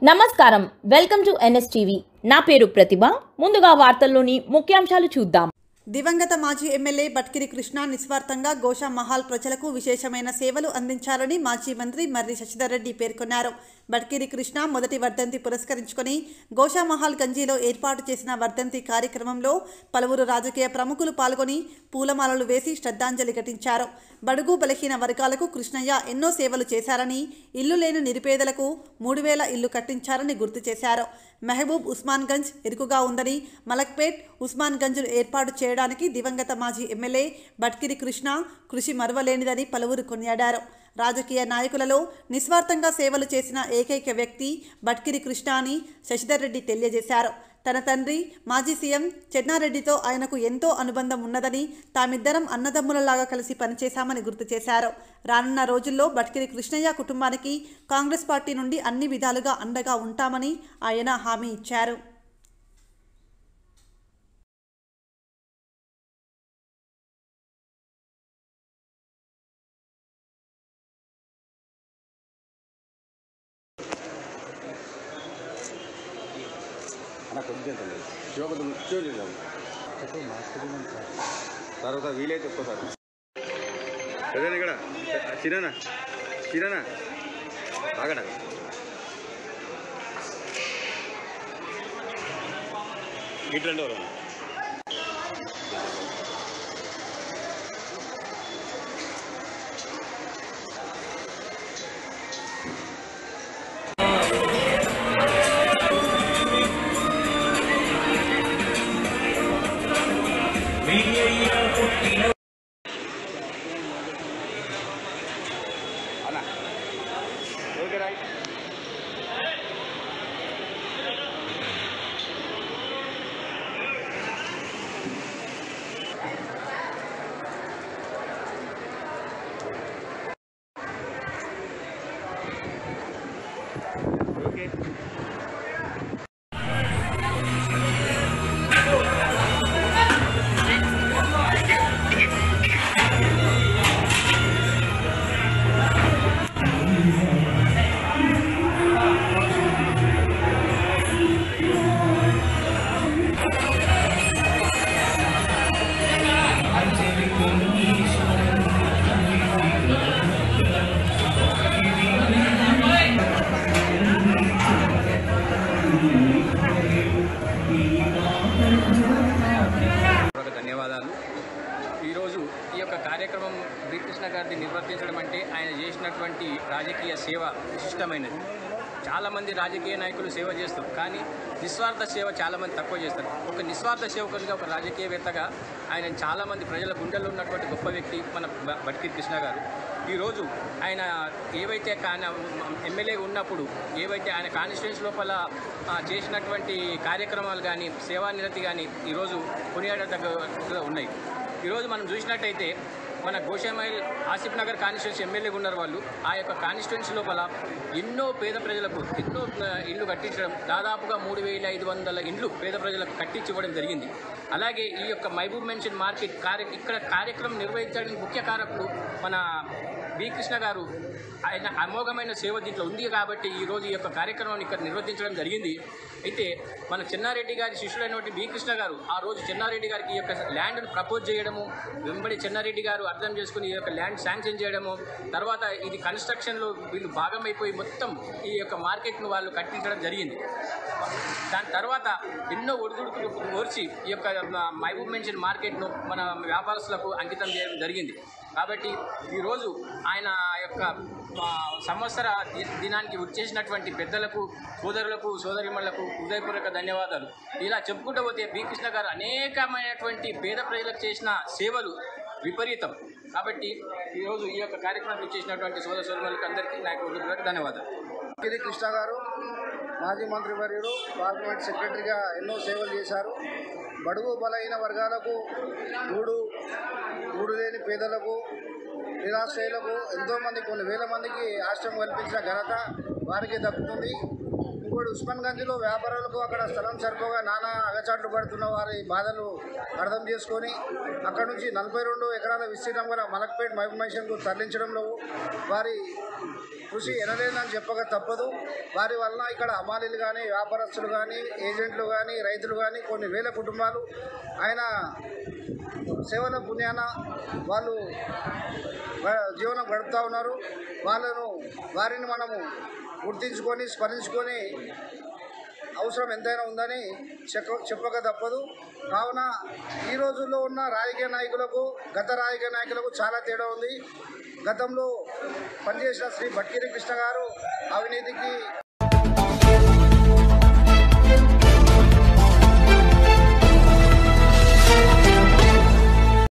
నమస్కారం welcome to NSTV నా పేరు ప్రతిభ ముందుగా వార్తల్లోని ముఖ్యాంశాలు చూద్దాం దివంగత మాజీ ఎమ్మెల్యే బట్కిరి కృష్ణ నిస్వార్థంగా గోషా మహాల్ ప్రజలకు విశేషమైన సేవలు అందించాలని మాజీ మంత్రి మర్రి శశిధర్ రెడ్డి పేర్కొన్నారు బట్కిరి కృష్ణ మొదటి వర్ధంతి పురస్కరించుకొని గోషా మహాల్ గంజీలో ఏర్పాటు చేసిన వర్ధంతి కార్యక్రమంలో పలువురు రాజకీయ ప్రముఖులు పాల్గొని పూలమాలలు వేసి శ్రద్ధాంజలి ఘటించారు బడుగు బలహీన వర్గాలకు కృష్ణయ్య ఎన్నో సేవలు చేశారని ఇల్లు లేని నిరుపేదలకు మూడు వేల ఇల్లు కట్టించారని గుర్తు చేశారు మెహబూబ్ ఉస్మాన్ గంజ్ ఇరుకుగా ఉందని మలక్పేట్ ఉస్మాన్ గంజ్ ఏర్పాటు చేయడానికి దివంగత మాజీ ఎమ్మెల్యే బట్కిరి కృష్ణ కృషి మరువలేనిదని పలువురు కొనియాడారు రాజకీయ నాయకులలో నిస్వార్థంగా సేవలు చేసిన ఏకైక వ్యక్తి బట్కిరి కృష్ణ అని శశిధర్ రెడ్డి తెలియజేశారు తన తండ్రి మాజీ సీఎం చెన్నారెడ్డితో ఆయనకు ఎంతో అనుబంధం ఉన్నదని తామిద్దరం అన్నదమ్ములలాగా కలిసి పనిచేశామని గుర్తు చేశారు రానున్న రోజుల్లో బట్కిరి కృష్ణయ్య కుటుంబానికి కాంగ్రెస్ పార్టీ నుండి అన్ని విధాలుగా అండగా ఉంటామని ఆయన హామీ ఇచ్చారు అన్న కొంచెం తల్లి శివ కొంచెం శివ చేద్దాం తర్వాత వీలైతే ఒక్కసారి ఏదైనా ఇక్కడ చిరానా చిరానా బాగా ఇట్లాంటి ఎవరు అన్న ఓకే రైట్ ఓకే ఒక ధన్యవాదాలు ఈరోజు ఈ యొక్క కార్యక్రమం శ్రీకృష్ణ గారిని నిర్వర్తించడం అంటే ఆయన చేసినటువంటి రాజకీయ సేవ విశిష్టమైనది చాలామంది రాజకీయ నాయకులు సేవ చేస్తారు కానీ నిస్వార్థ సేవ చాలామంది తక్కువ చేస్తారు ఒక నిస్వార్థ సేవకునిగా ఒక రాజకీయవేత్తగా ఆయన చాలామంది ప్రజల గుండెల్లో ఉన్నటువంటి గొప్ప వ్యక్తి మన బ- బట్కిరి కృష్ణ గారు ఈరోజు ఆయన ఏవైతే ఆయన ఎమ్మెల్యే ఉన్నప్పుడు ఏవైతే ఆయన కాన్స్టిట్యూన్స్ లోపల ఆ, చేసినటువంటి కార్యక్రమాలు కానీ సేవానిరతి కానీ ఈరోజు కొనియాడదగ్గ ఉన్నాయి ఈరోజు మనం చూసినట్టయితే మన గోషామైల్ ఆసిఫ్ నగర్ కాన్స్టిట్యున్సీ ఎమ్మెల్యేగా ఉన్నారు వాళ్ళు ఆ యొక్క కాన్స్టిట్యున్సీ లోపల ఎన్నో పేద ప్రజలకు ఎన్నో ఆ, ఇల్లు కట్టించడం దాదాపుగా మూడు వేల ఐదు వందల ఇండ్లు పేద ప్రజలకు కట్టించి ఇవ్వడం జరిగింది అలాగే ఈ యొక్క మహబూబ్ మెన్షన్ మార్కెట్ కార్య ఇక్కడ కార్యక్రమం నిర్వహించడానికి ముఖ్య కారకులు మన బి కృష్ణ గారు ఆయన అమోఘమైన సేవ దీంట్లో ఉంది కాబట్టి ఈరోజు ఈ యొక్క కార్యక్రమాన్ని ఇక్కడ నిర్వర్తించడం జరిగింది అయితే మన చెన్నారెడ్డి గారి శిష్యులైనటువంటి బి కృష్ణ గారు ఆ రోజు చెన్నారెడ్డి గారికి ఈ యొక్క ల్యాండ్ను ప్రపోజ్ చేయడము వెంబడి చెన్నారెడ్డి గారు అర్థం చేసుకుని ఈ యొక్క ల్యాండ్ శాంక్షన్ చేయడము తర్వాత ఇది కన్స్ట్రక్షన్లో వీళ్ళు భాగమైపోయి మొత్తం ఈ యొక్క మార్కెట్ను వాళ్ళు కట్టించడం జరిగింది దాని తర్వాత ఎన్నో ఒడిదుడుకులు ఓర్చి ఈ యొక్క మ- మహబూబ్ మెన్షన్ మార్కెట్ను మన వ్యాపారస్తులకు అంకితం చేయడం జరిగింది కాబట్టి ఈరోజు ఆయన యొక్క ఆ, సంవత్సర ది- దినానికి వచ్చేసినటువంటి పెద్దలకు సోదరులకు సోదరిమణులకు హృదయపూర్వక ధన్యవాదాలు ఇలా చెప్పుకుంటూ పోతే బి కృష్ణ గారు అనేకమైనటువంటి పేద ప్రజలకు చేసిన సేవలు విపరీతం కాబట్టి ఈరోజు ఈ యొక్క కార్యక్రమం ఇచ్చేసినటువంటి సోదర సోదరులకు అందరికీ నా యొక్క హృదయపూర్వక ధన్యవాదాలు కిరి కృష్ణ గారు మాజీ మంత్రివర్యులు పార్లమెంట్ సెక్రటరీగా ఎన్నో సేవలు చేశారు బడుగు బలహీన వర్గాలకు గూడు గూడు లేని పేదలకు నిరాశ్రయులకు ఎంతోమంది కొన్ని వేల మందికి ఆశ్రమం కల్పించిన ఘనత వారికి దక్కుతుంది ఇంకోటి ఉస్మాన్గంజ్లో వ్యాపారులకు అక్కడ స్థలం సరిపోగా నానా అగచాట్లు పడుతున్న వారి బాధలు అర్థం చేసుకొని అక్కడ నుంచి నలభై రెండు ఎకరాల విస్తీర్ణం గల మలక్పేట్ మహిమేషన్కు తరలించడంలో వారి కృషి ఎనలేదని చెప్పక తప్పదు వారి వలన ఇక్కడ అమాలీలు కానీ వ్యాపారస్తులు కానీ ఏజెంట్లు కానీ రైతులు కానీ కొన్ని వేల కుటుంబాలు ఆయన సేవల పుణ్యాన వాళ్ళు గ- జీవనం గడుపుతూ ఉన్నారు వాళ్ళను వారిని మనము గుర్తించుకొని స్మరించుకొని అవసరం ఎంతైనా ఉందని చెప్ప చెప్పక తప్పదు కావున ఈ రోజుల్లో ఉన్న రాజకీయ నాయకులకు గత రాజకీయ నాయకులకు చాలా తేడా ఉంది గతంలో పనిచేసిన శ్రీ భట్కిరి కృష్ణ గారు అవినీతికి